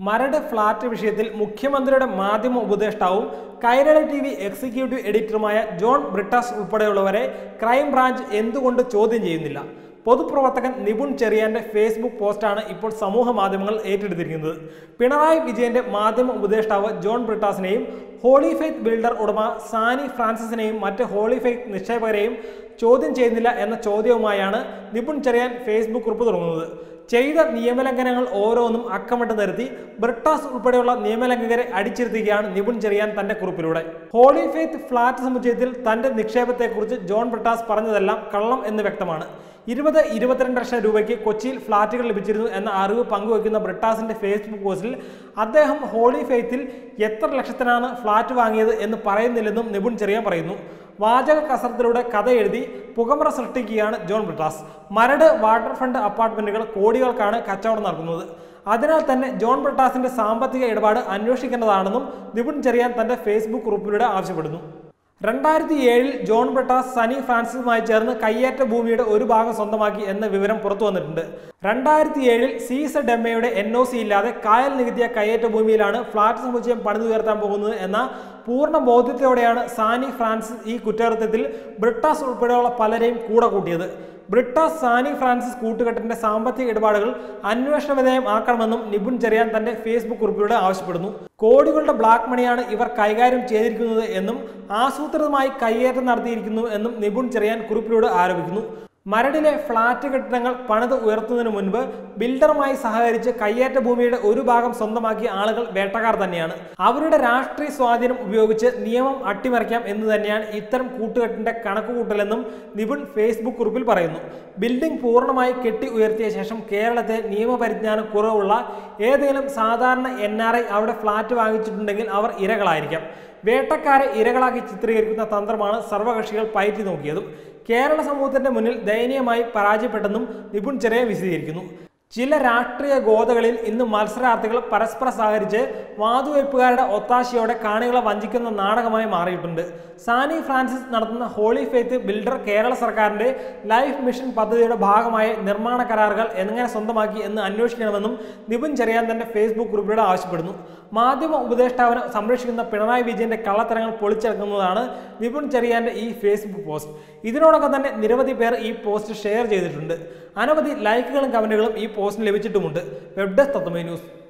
Maradu flat വിഷയത്തിൽ മുഖ്യമന്ത്രിയുടെ മാധ്യമ ഉപദേഷ്ടാവും കൈരളി ടി വി എക്സിക്യൂട്ടീവ് എഡിറ്ററുമായ ജോൺ ബ്രിട്ടാസ് ഉൾപ്പെടെയുള്ളവരെ ക്രൈംബ്രാഞ്ച് എന്തുകൊണ്ട് ചോദ്യം ചെയ്യുന്നില്ല പൊതുപ്രവർത്തകൻ നിപുൺ ചെറിയാന്റെ ഫേസ്ബുക്ക് പോസ്റ്റാണ് ഇപ്പോൾ സമൂഹ മാധ്യമങ്ങൾ ഏറ്റെടുത്തിരിക്കുന്നത് പിണറായി വിജയന്റെ മാധ്യമ ഉപദേഷ്ടാവ് ജോൺ ബ്രിട്ടാസിനെയും ഹോളി ഫെയ്ത്ത് ബിൽഡർ ഉടമ സാനി ഫ്രാൻസിസിനെയും മറ്റ് ഹോളി ഫെയ്ത്ത് നിക്ഷേപകരെയും ചോദ്യം ചെയ്യുന്നില്ല എന്ന ചോദ്യവുമായാണ് നിപുൺ ചെറിയാൻ ഫേസ്ബുക്ക് കുറിപ്പ് തുടങ്ങുന്നത് ചെയ്ത നിയമലംഘനങ്ങൾ ഓരോന്നും അക്കമിട്ട് നിരത്തി ബ്രിട്ടാസ് ഉൾപ്പെടെയുള്ള നിയമലംഘകരെ അടിച്ചിരുത്തുകയാണ് നിപുൺ ചെറിയാൻ തന്റെ കുറിപ്പിലൂടെ ഹോളി ഫെയ്ത്ത് ഫ്ളാറ്റ് സമുച്ചയത്തിൽ തന്റെ നിക്ഷേപത്തെക്കുറിച്ച് ജോൺ ബ്രിട്ടാസ് പറഞ്ഞതെല്ലാം കള്ളം എന്ന് വ്യക്തമാണ് ഇരുപത് ഇരുപത്തിരണ്ട് ലക്ഷം രൂപയ്ക്ക് കൊച്ചിയിൽ ഫ്ളാറ്റുകൾ ലഭിച്ചിരുന്നു എന്ന അറിവ് പങ്കുവയ്ക്കുന്ന ബ്രിട്ടാസിന്റെ ഫേസ്ബുക്ക് പോസ്റ്റിൽ അദ്ദേഹം ഹോളി ഫെയ്ത്തിൽ എത്ര ലക്ഷത്തിനാണ് ഫ്ളാറ്റ് വാങ്ങിയത് എന്ന് പറയുന്നില്ലെന്നും നിപുൺ ചെറിയാൻ പറയുന്നു വാചക കസരത്തിലൂടെ കഥ എഴുതി പുകമറ സൃഷ്ടിക്കുകയാണ് ജോൺ ബ്രിട്ടാസ് മരട് വാട്ടർ ഫ്രണ്ട് അപ്പാർട്ട്മെന്റുകൾ കോടികൾക്കാണ് കച്ചവടം നടക്കുന്നത് അതിനാൽ തന്നെ ജോൺ ബ്രിട്ടാസിന്റെ സാമ്പത്തിക ഇടപാട് അന്വേഷിക്കേണ്ടതാണെന്നും നിപുൺ ചെറിയാൻ തന്റെ ഫേസ്ബുക്ക് കുറിപ്പിലൂടെ ആവശ്യപ്പെടുന്നു രണ്ടായിരത്തി ഏഴിൽ ജോൺ ബ്രിട്ടാസ് സനി ഫ്രാൻസിസുമായി ചേർന്ന് കയ്യേറ്റ ഭൂമിയുടെ ഒരു ഭാഗം സ്വന്തമാക്കി എന്ന വിവരം പുറത്തു വന്നിട്ടുണ്ട് രണ്ടായിരത്തി ഏഴിൽ സീസ ഡെമ്മയുടെ എൻ ഒ സി ഇല്ലാതെ കായൽ നികുതിയ കയ്യേറ്റ ഭൂമിയിലാണ് ഫ്ളാറ്റ് സമുച്ചയം പണിതുയർത്താൻ പോകുന്നത് എന്ന പൂർണ്ണ ബോധ്യത്തോടെയാണ് സാനി ഫ്രാൻസിസ് ഈ കുറ്റകൃത്യത്തിൽ ബ്രിട്ടാസ് ഉൾപ്പെടെയുള്ള പലരെയും കൂടെ കൂട്ടിയത് ബ്രിട്ടാസ് സാനി ഫ്രാൻസിസ് കൂട്ടുകെട്ടിന്റെ സാമ്പത്തിക ഇടപാടുകൾ അന്വേഷണ വിധേയം ആക്കണമെന്നും നിപുൺ ചെറിയാൻ തന്റെ ഫേസ്ബുക്ക് കുറിപ്പിലൂടെ ആവശ്യപ്പെടുന്നു കോടികളുടെ ബ്ലാക്ക് മണിയാണ് ഇവർ കൈകാര്യം ചെയ്തിരിക്കുന്നത് എന്നും ആസൂത്രിതമായി കയ്യേറ്റം നടത്തിയിരിക്കുന്നു എന്നും നിപുൺ ചെറിയാൻ കുറിപ്പിലൂടെ ആരോപിക്കുന്നു മരടിലെ ഫ്ളാറ്റ് കെട്ടിടങ്ങൾ പണിത് ഉയർത്തുന്നതിന് മുൻപ് ബിൽഡറുമായി സഹകരിച്ച് കയ്യേറ്റ ഭൂമിയുടെ ഒരു ഭാഗം സ്വന്തമാക്കിയ ആളുകൾ വേട്ടക്കാർ തന്നെയാണ് അവരുടെ രാഷ്ട്രീയ സ്വാധീനം ഉപയോഗിച്ച് നിയമം അട്ടിമറിക്കാം എന്ന് തന്നെയാണ് ഇത്തരം കൂട്ടുകെട്ടിന്റെ കണക്കുകൂട്ടലെന്നും നിപുൺ ഫേസ്ബുക്ക് കുറിപ്പിൽ പറയുന്നു ബിൽഡിംഗ് പൂർണ്ണമായി കെട്ടി ഉയർത്തിയ ശേഷം കേരളത്തെ നിയമപരിജ്ഞാനം കുറവുള്ള ഏതെങ്കിലും സാധാരണ എൻ ആർ ഐ അവിടെ ഫ്ളാറ്റ് വാങ്ങിച്ചിട്ടുണ്ടെങ്കിൽ അവർ ഇരകളായിരിക്കാം വേട്ടക്കാരെ ഇരകളാക്കി ചിത്രീകരിക്കുന്ന തന്ത്രമാണ് സർവകക്ഷികൾ പയറ്റി നോക്കിയതും കേരള സമൂഹത്തിന്റെ മുന്നിൽ ദയനീയമായി പരാജയപ്പെട്ടെന്നും നിപുൺ ചെറിയ വിശദീകരിക്കുന്നു ചില രാഷ്ട്രീയ ഗോതകളിൽ ഇന്ന് മത്സരാർത്ഥികൾ പരസ്പരം സഹകരിച്ച് വാതുവയ്പ്പുകാരുടെ ഒത്താശയോടെ കാണികളെ വഞ്ചിക്കുന്ന നാടകമായി മാറിയിട്ടുണ്ട് സാനി ഫ്രാൻസിസ് നടത്തുന്ന ഹോളി ഫെയ്ത്ത് ബിൽഡർ കേരള സർക്കാരിന്റെ ലൈഫ് മിഷൻ പദ്ധതിയുടെ ഭാഗമായ നിർമ്മാണ കരാറുകൾ എങ്ങനെ സ്വന്തമാക്കി എന്ന് അന്വേഷിക്കണമെന്നും നിപുൺ ചെറിയാൻ തന്റെ ഫേസ്ബുക്ക് കുറിപ്പിലൂടെ ആവശ്യപ്പെടുന്നു മാധ്യമ ഉപദേഷ്ടാവിനെ സംരക്ഷിക്കുന്ന പിണറായി വിജയന്റെ കള്ളത്തരങ്ങൾ പൊളിച്ചെടുക്കുന്നതാണ് നിപുൺ ചെറിയാന്റെ ഈ ഫേസ്ബുക്ക് പോസ്റ്റ് ഇതിനോടൊപ്പം തന്നെ നിരവധി പേർ ഈ പോസ്റ്റ് ഷെയർ ചെയ്തിട്ടുണ്ട് അനവധി ലൈക്കുകളും കമന്റുകളും ഈ പോസ്റ്റിന് ലഭിച്ചിട്ടുമുണ്ട് വെബ് ഡെസ്ക് തത്വമേ ന്യൂസ്